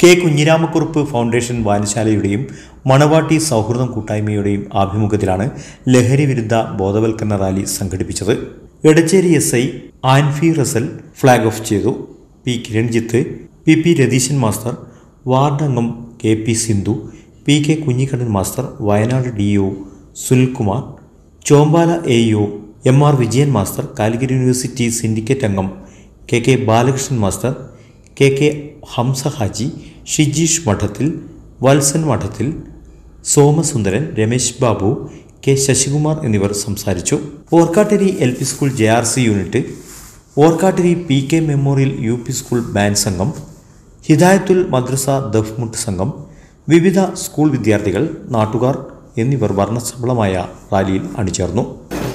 K കുഞ്ഞിരാമക്കുറുപ്പ് foundation വായനശാലയുടെയും മണവാട്ടി സൗഹൃദം കൂട്ടായ്മയുടെയും ആഭിമുഖ്യത്തിലാണ് ലഹരി വിരുദ്ധ ബോധവൽക്കരണ റാലി സംഘടിപ്പിച്ചത് Edachery S I Anfi Russel flag off ചെയ്തു P Kiranjith P P Ratheesan master ward അംഗം K P Sindhu P K Kunhikannan master Wayanad D O Sunilkumar Chombala A O M R Vijayan master Calicut university syndicate അംഗം K K Balakrishnan master K K Hamsa Haji Shijeesh Madathil Valsan Madathil Somasundaran Ramesh Babu K Sasikumar എന്നിവർ സംസാരിച്ചു Orkkatteri L P school J R C unit Orkkatteri P K memorial U P school band സംഘം ഹിദായത്തുൽ മദ്രസ ദഫ്മുട്ട് സംഘം വിവിധ school വിദ്യാർത്ഥികൾ നാട്ടുകാർ എന്നിവർ വർണ്ണശബളമായ റാലിയിൽ അണിചേർന്നു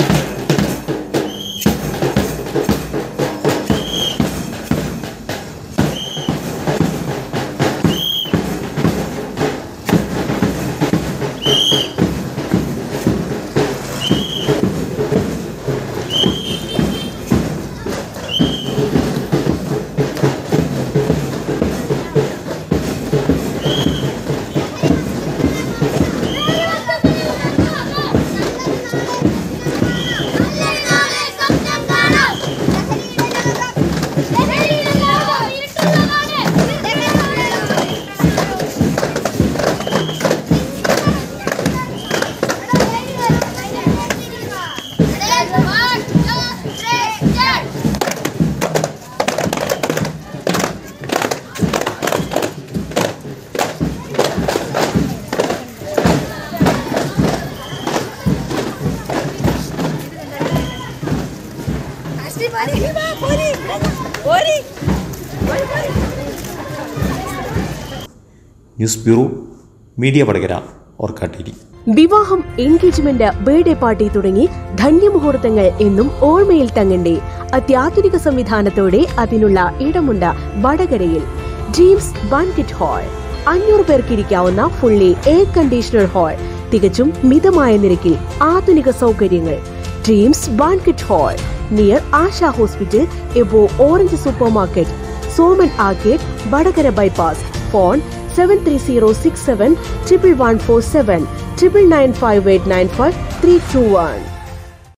news bureau media Vadakara Orkkatteri വിവാഹം എൻഗേജ്മെന്റ് ബർത്ത്ഡേ പാർട്ടി തുടങ്ങി ധന്യമുഹൂർത്തങ്ങൾ എന്നും ഓർമ്മയിൽ തങ്ങണ്ടേ അത്യാധുനിക സംവിധാനത്തോടെ അതിനുള്ള ഇടമുണ്ട് വടകരയിൽ ഡ്രീംസ് ബാൻക്വറ്റ് ഹാൾ അഞ്ഞൂറ് പേർക്കിരിക്കാവുന്ന ഫുള്ളി എയർ കണ്ടീഷണർ ഹാൾ തികച്ചും മിതമായ നിരക്കിൽ ആധുനിക സൗകര്യങ്ങൾ dreams banquet hall near Asha hospital above orange supermarket Soman arcade Vadakara bypass phone seven three zero six seven triple one four seven triple nine five eight nine five three two one